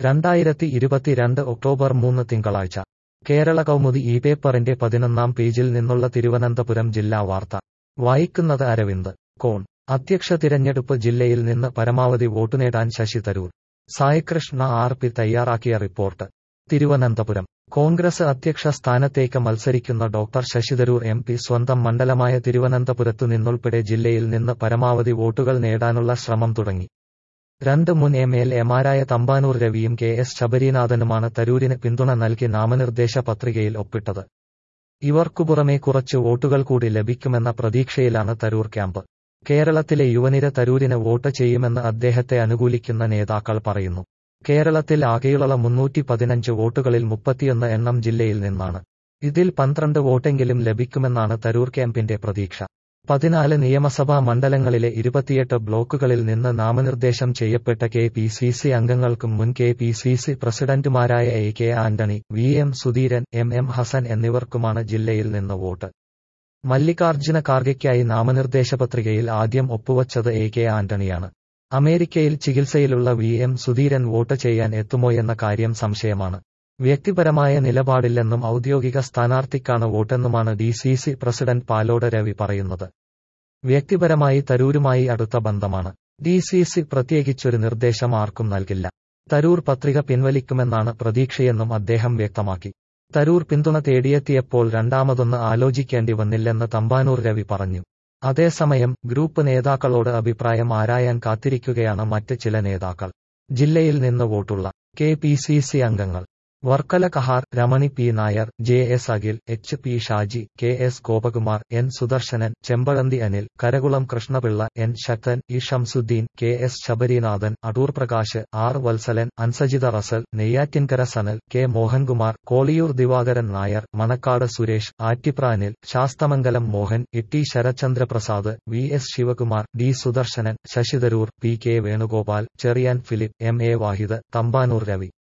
രണ്ടായിരത്തി ഇരുപത്തിരണ്ട് ഒക്ടോബർ മൂന്ന് തിങ്കളാഴ്ച കേരള കൗമുദി ഈ പേപ്പറിന്റെ പതിനൊന്നാം പേജിൽ നിന്നുള്ള തിരുവനന്തപുരം ജില്ലാ വാർത്ത വായിക്കുന്നത് അരവിന്ദ് കോൺ അധ്യക്ഷ തിരഞ്ഞെടുപ്പ് ജില്ലയിൽ നിന്ന് പരമാവധി വോട്ട് നേടാൻ ശശി തരൂർ സായികൃഷ്ണ ആർ പി തയ്യാറാക്കിയ റിപ്പോർട്ട് തിരുവനന്തപുരം കോൺഗ്രസ് അധ്യക്ഷ സ്ഥാനത്തേക്ക് മത്സരിക്കുന്ന doctor Shashi Tharoor M P സ്വന്തം മണ്ഡലമായ തിരുവനന്തപുരത്തു നിന്നുൾപ്പെടെ ജില്ലയിൽ നിന്ന് പരമാവധി വോട്ടുകൾ നേടാനുള്ള ശ്രമം തുടങ്ങി രണ്ട് മുൻ എം എൽ എമാരായ തമ്പാനൂർ രവിയും കെ എസ് ശബരീനാഥനുമാണ് തരൂരിന് പിന്തുണ നൽകി നാമനിർദ്ദേശ പത്രികയിൽ ഒപ്പിട്ടത് ഇവർക്കു പുറമെ കുറച്ച് വോട്ടുകൾ കൂടി ലഭിക്കുമെന്ന പ്രതീക്ഷയിലാണ് തരൂർ ക്യാമ്പ് കേരളത്തിലെ യുവനിര തരൂരിന് വോട്ട് ചെയ്യുമെന്ന് അദ്ദേഹത്തെ അനുകൂലിക്കുന്ന നേതാക്കൾ പറയുന്നു കേരളത്തിൽ ആകെയുള്ള മുന്നൂറ്റി പതിനഞ്ച് വോട്ടുകളിൽ മുപ്പത്തിയൊന്ന് എണ്ണം ജില്ലയിൽ നിന്നാണ് ഇതിൽ പന്ത്രണ്ട് വോട്ടെങ്കിലും ലഭിക്കുമെന്നാണ് തരൂർ ക്യാമ്പിന്റെ പ്രതീക്ഷ പതിനാല് നിയമസഭാ മണ്ഡലങ്ങളിലെ ഇരുപത്തിയെട്ട് ബ്ലോക്കുകളിൽ നിന്ന് നാമനിർദ്ദേശം ചെയ്യപ്പെട്ട കെ പി സി സി അംഗങ്ങൾക്കും മുൻ കെ പി സി സി പ്രസിഡന്റുമാരായ A K Antony V M Sudheeran M M Hassan എന്നിവർക്കുമാണ് ജില്ലയിൽ നിന്ന് വോട്ട് മല്ലികാർജ്ജുന ഖാർഗെയ്ക്കായി നാമനിർദ്ദേശ പത്രികയിൽ ആദ്യം ഒപ്പുവച്ചത് എ കെ ആന്റണിയാണ് അമേരിക്കയിൽ ചികിത്സയിലുള്ള വി എം സുധീരൻ വോട്ട് ചെയ്യാൻ എത്തുമോയെന്ന കാര്യം സംശയമാണ് വ്യക്തിപരമായ നിലപാടില്ലെന്നും ഔദ്യോഗിക സ്ഥാനാർത്ഥിക്കാണ് വോട്ടെന്നുമാണ് D C C president Palode Ravi പറയുന്നത് വ്യക്തിപരമായി തരൂരുമായി അടുത്ത ബന്ധമാണ് ഡി സി സി പ്രത്യേകിച്ചൊരു നിർദ്ദേശം ആർക്കും നൽകില്ല തരൂർ പത്രിക പിൻവലിക്കുമെന്നാണ് പ്രതീക്ഷയെന്നും അദ്ദേഹം വ്യക്തമാക്കി തരൂർ പിന്തുണ തേടിയെത്തിയപ്പോൾ രണ്ടാമതൊന്ന് ആലോചിക്കേണ്ടി വന്നില്ലെന്ന് തമ്പാനൂർ രവി പറഞ്ഞു അതേസമയം ഗ്രൂപ്പ് നേതാക്കളോട് അഭിപ്രായം ആരായാൻ കാത്തിരിക്കുകയാണ് മറ്റ് ചില നേതാക്കൾ ജില്ലയിൽ നിന്ന് വോട്ടുള്ള കെ പി സി സി അംഗങ്ങൾ Varkala Kahar Ramani P Nair J S Akhil H P Shaji K S Gopakumar N Sudarsanan Chempazhanthy Anil Karakulam Krishna Pillai N Sakthan E Shamsuddin K S Sabarinathan Adoor Prakash R Vatsalan Ansajitha Russell Neyyattinkara Sanal K Mohankumar Kolliyoor Divakaran Nair Manacaud Suresh Attipra Anil Sasthamangalam Mohan Itty Sarachandraprasad V S Sivakumar D Sudarsanan Shashi Tharoor P K Venugopal Cherian Philip M A Vahid Thampanoor Ravi